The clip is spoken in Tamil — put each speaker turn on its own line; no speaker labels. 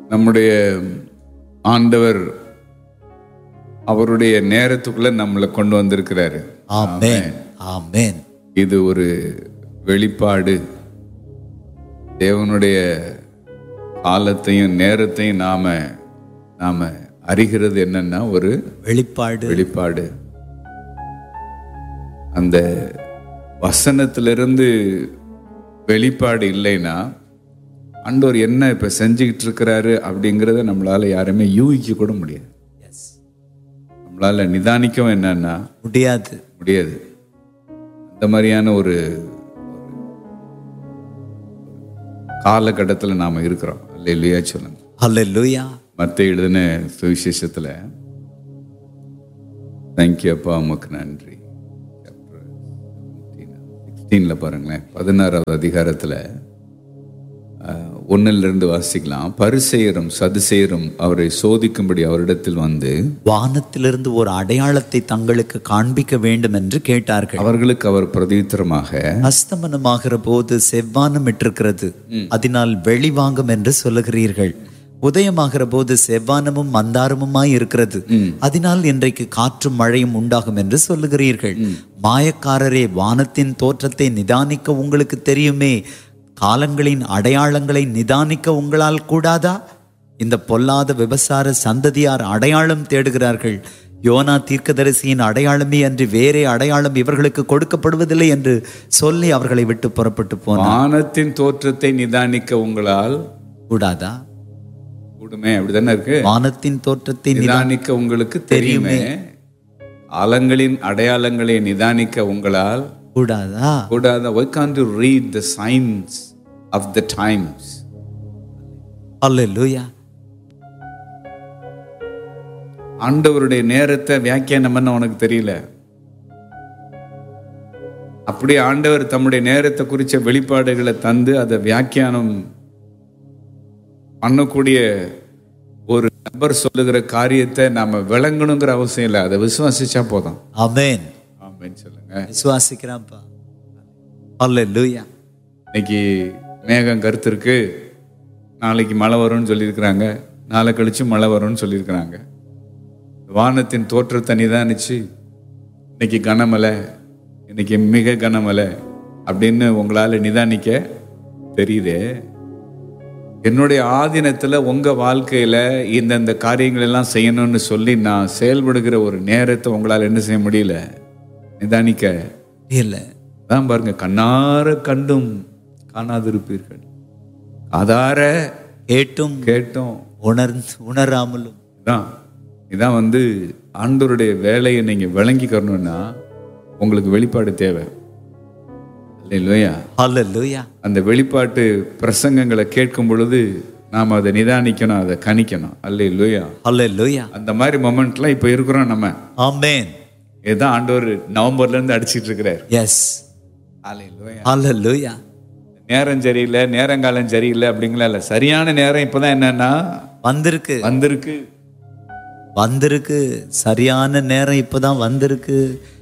நம்முடைய ஆண்டவர் அவருடைய நேரத்துக்குள்ள நம்மளை கொண்டு வந்திருக்கிறாரு
ஆமென் ஆமென்
இது ஒரு வெளிப்பாடு தேவனுடைய காலத்தையும் நேரத்தையும் நாம நாம அறிகிறது என்னன்னா ஒரு
வெளிப்பாடு
வெளிப்பாடு அந்த வசனத்திலிருந்து வெளிப்பாடு இல்லைன்னா ஆண்டவர் என்ன இப்ப செஞ்சுக்கிட்டு இருக்கிறாரு அப்படிங்கிறத நம்மளால யாருமே யூகிக்க கூட முடியாது
எஸ்
நம்மளால நிதானிக்கவும் என்னன்னா
முடியாது
முடியாது அந்த மாதிரியான ஒரு காலகட்டத்தில் நாம் இருக்கிறோம் இல்லை இல்லையா சொல்லுங்க
ஹalleluya
மற்ற எழுதின சுவிசேஷத்தில் தேங்க்யூ அப்பா உமக்கு நன்றி சிக்ஸ்டீனில் பாருங்களேன் பதினாறாவது அதிகாரத்தில் ஒன்னிலிருந்து வாசிக்கலாம் பரிசெயரும் சதுசெயரும் அவரை சோதிக்கும்படி அவரிடத்தில் வந்து
வானத்திலிருந்து ஒரு அடையாளத்தை தங்களுக்கு காண்பிக்க வேண்டும் என்று கேட்டார்கள்
அவர்களுக்கு அவர் பிரதித்திரமாக
அஸ்தமனமாகிற போது செவ்வானம் இட்டிருக்கிறது அதனால் வெளிவாங்கும் என்று சொல்லுகிறீர்கள் உதயமாகிற போது செவ்வானமும் மந்தாரமுமாய் இருக்கிறது அதனால் இன்றைக்கு காற்றும் மழையும் உண்டாகும் என்று சொல்லுகிறீர்கள் மாயக்காரரே வானத்தின் தோற்றத்தை நிதானிக்க உங்களுக்கு தெரியுமே காலங்களின் அடையாளங்களை நிதானிக்க உங்களால் கூடாதா இந்த பொல்லாத விபசார சந்ததியார் அடையாளம் தேடுகிறார்கள் யோனா தீர்க்கதரிசியின் அடையாளமே அன்றி வேறே அடையாளம் இவர்களுக்கு கொடுக்கப்படுவதில்லை என்று சொல்லி அவர்களை விட்டு புறப்பட்டு போனார்
வானத்தின் தோற்றத்தை நிதானிக்க உங்களால்
கூடாதா
கூடுமே அப்படிதானே இருக்கு
வானத்தின் தோற்றத்தை நிதா-
நிதானிக்க உங்களுக்கு தெரியுமே காலங்களின் அடையாளங்களை நிதானிக்க உங்களால்
கூடாதா
கூடாத why can't you read the signs of the times
அல்லேலூயா
ஆண்டவருடைய நேரத்தை வியாக்கியானம் பண்ண உனக்கு தெரியல அப்படியே ஆண்டவர் தம்முடைய நேரத்தை குறித்த வெளிப்பாடுகளை தந்து அதை வியாக்கியானம் பண்ணக்கூடிய ஒரு நபர் சொல்லுகிற காரியத்தை நாம விளங்கணுங்கிற அவசியம் இல்லை அதை விசுவாசிச்சா போதும்
ஆமென்
ஆமென்னு சொல்லுங்க
விசுவாசிக்கிறான்ப்பா அல்லேலூயா
இன்னைக்கு மேகம் கருத்து இருக்கு நாளைக்கு மழை வரும்னு சொல்லியிருக்கிறாங்க நாளை கழிச்சு மழை வரும்னு சொல்லியிருக்கிறாங்க வானத்தின் தோற்றத்தை நிதானிச்சு இன்னைக்கு கனமழை இன்னைக்கு மிக கனமழை அப்படின்னு உங்களால நிதானிக்க தெரியுதே என்னுடைய ஆதீனத்துல உங்க வாழ்க்கையில இந்தந்த காரியங்கள் எல்லாம் செய்யணும்னு சொல்லி நான் செயல்படுகிற ஒரு நேரத்தை உங்களால என்ன செய்ய முடியல நிதானிக்க
இல்ல
அதான் பாருங்க கண்ணார கண்டும் காணாதிருப்பீர்கள் காதார
கேட்டும்
கேட்டோம்
உணர்ந்து உணராமலும்
இதான் இதான் வந்து ஆண்டவருடைய வேலையை நீங்க விளங்கிக்கணும்னா உங்களுக்கு வெளிப்பாடு தேவை இல்லையா
அல்லேலூயா
அந்த வெளிப்பாட்டு பிரசங்கங்களை கேட்கும் பொழுது நாம் அதை நிதானிக்கணும் அதை கணிக்கணும் அல்ல இல்லையா
அல்லேலூயா
அந்த மாதிரி மொமெண்ட்லாம் இப்போ இருக்கிறோம் நம்ம
ஆமென்
இதுதான் ஆண்டவர் நவம்பர்ல இருந்து அடிச்சிட்டு இருக்கிறார்
எஸ்
அல்ல
அல்லேலூயா
நேரம் சரியில்லை நேரங்காலம் சரியில்லை அப்படிங்களா இல்லை சரியான நேரம் இப்போதான் என்னன்னா
வந்திருக்கு
வந்திருக்கு
வந்திருக்கு சரியான நேரம் இப்பதான் வந்திருக்கு